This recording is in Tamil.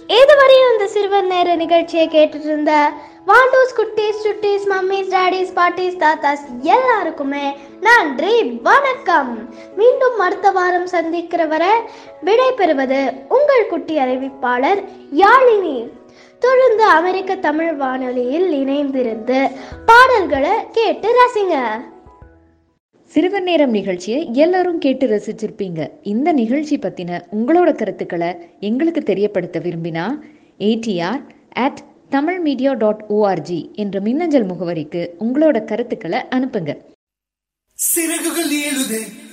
இதுவரையும் இந்த சிறுவர் நேர நிகழ்ச்சியை கேட்டுட்டு இருந்த வாண்டூஸ் குட்டீஸ் சுட்டீஸ் மம்மிஸ் டாடிஸ் பாட்டிஸ் தாத்தாஸ் எல்லாருக்குமே நன்றி வணக்கம் மீண்டும் அடுத்த வாரம் சந்திக்கிற வரை விடை பெறுவது உங்கள் குட்டி அறிவிப்பாளர் யாழினி தொடர்ந்து அமெரிக்க தமிழ் வானொலியில் இணைந்திருந்து பாடல்களை கேட்டு ரசிங்க சிறுவர் நேரம் நிகழ்ச்சியை எல்லாரும் கேட்டு ரசிச்சிருப்பீங்க இந்த நிகழ்ச்சி பத்தின உங்களோட கருத்துக்களை எங்களுக்கு தெரியப்படுத்த விரும்பினா ADR at Tamil media dot org என்ற மின்னஞ்சல் முகவரிக்கு உங்களோட கருத்துக்களை அனுப்புங்க சிறகுகள் ஏழுதே